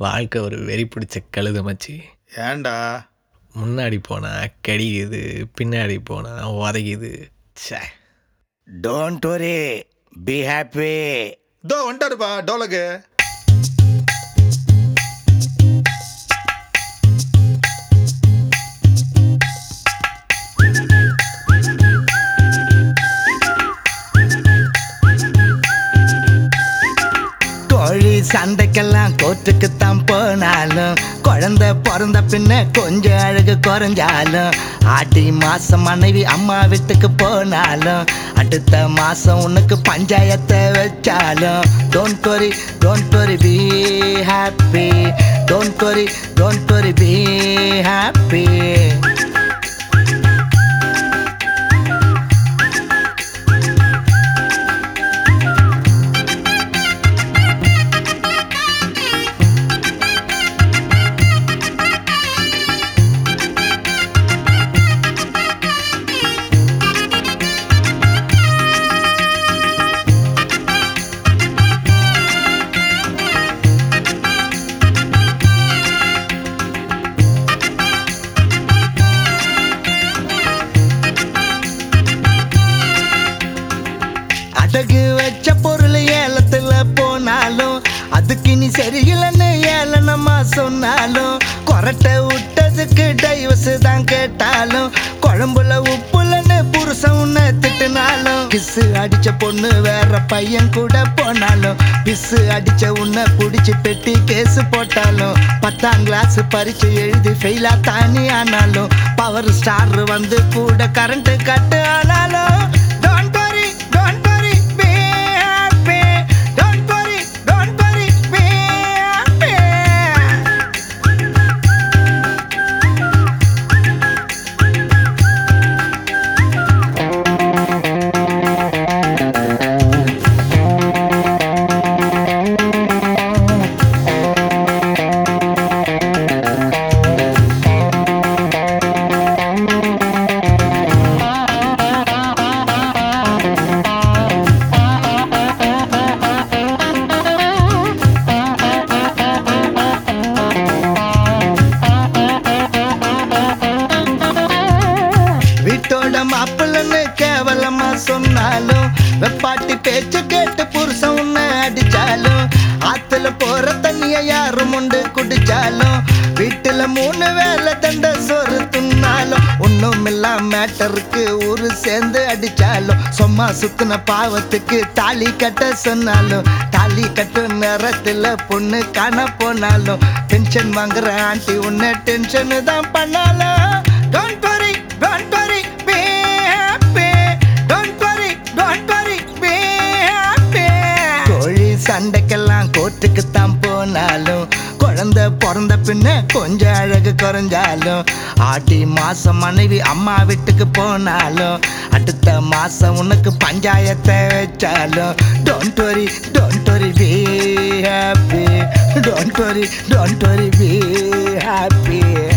வாழ்க்கை ஒரு வெறி பிடிச்ச கழுது மச்சி ஏன்டா முன்னாடி போனால் கடிக்குது பின்னாடி போனால் உதைக்குது ச்சே டோன்ட் வரி பி ஹாப்பி இதோ வந்துட்டாருப்பா டோலகு கோழி சண்டைக்கெல்லாம் கோர்ட்டுக்குத்தான் போனாலும் குழந்தை பிறந்த பின்ன கொஞ்சம் அழகு குறைஞ்சாலும் ஆடி மாசம் மனைவி அம்மா வீட்டுக்கு போனாலும் அடுத்த மாசம் உனக்கு பஞ்சாயத்தை வச்சாலும் don't worry don't worry be happy don't worry don't worry be happy அடகு வச்ச பொருள் ஏலத்துல போனாலும் அதுக்கு நீ சரியில்லைன்னு ஏளனமா சொன்னாலும் கொரட்டை விட்டதுக்கு டைவர்ஸ் தான் கேட்டாலும் குழம்புல உப்புலன்னு புருஷன் உன்னை திட்டுனாலும் கிசு அடிச்ச பொண்ணு வேற பையன் கூட போனாலும் பிசு அடிச்ச உன்னை புடிச்சு பெட்டி கேஸ் போட்டாலும் பத்தாம் கிளாஸ் பரீட்சை எழுதி ஃபெயிலா தானி ஆனாலும் பவர் ஸ்டார் வந்து கூட கரண்ட் கட்டு ஆனாலும் Don't worry, don't worry, be happy. Don't worry, don't worry, be happy. வீட்டோட மாப்பிள்ளன்னு கேவலமா சொன்னாலும் வெப்பாட்டி பேச்சு கேட்டு புருஷன் உன்னை அடிச்சாலும் ஆத்துல போற தண்ணிய யாரும் உண்டு குடிச்சாலும் வீட்டுல மூணு வேலை தண்ட சோறு துண்ணாலும் ஒண்ணும் இல்லாம மேட்டருக்கு ஊரு சேர்ந்து அடிச்சாலும் சும்மா சுத்தின பாவத்துக்கு தாலி கட்ட சொன்னாலும் தாலி கட்டு நேரத்துல பொண்ணு காண போனாலும் டென்ஷன் வாங்குற ஆண்டி உன்னை டென்ஷன் தான் பண்ணாலும் Don't worry, don't worry, be happy. Don't worry, don't worry, be happy. கோழி சண்டைக்கெல்லாம் கோர்ட்டுக்கு தான் போனாலும் குழந்தை பிறந்த பின்ன கொஞ்சம் அழகு குறைஞ்சாலும் ஆடி மாசம் மனைவி அம்மா வீட்டுக்கு போனாலும் அடுத்த மாசம் உனக்கு பஞ்சாயத்தை வச்சாலும் don't worry don't worry be happy don't worry don't worry be happy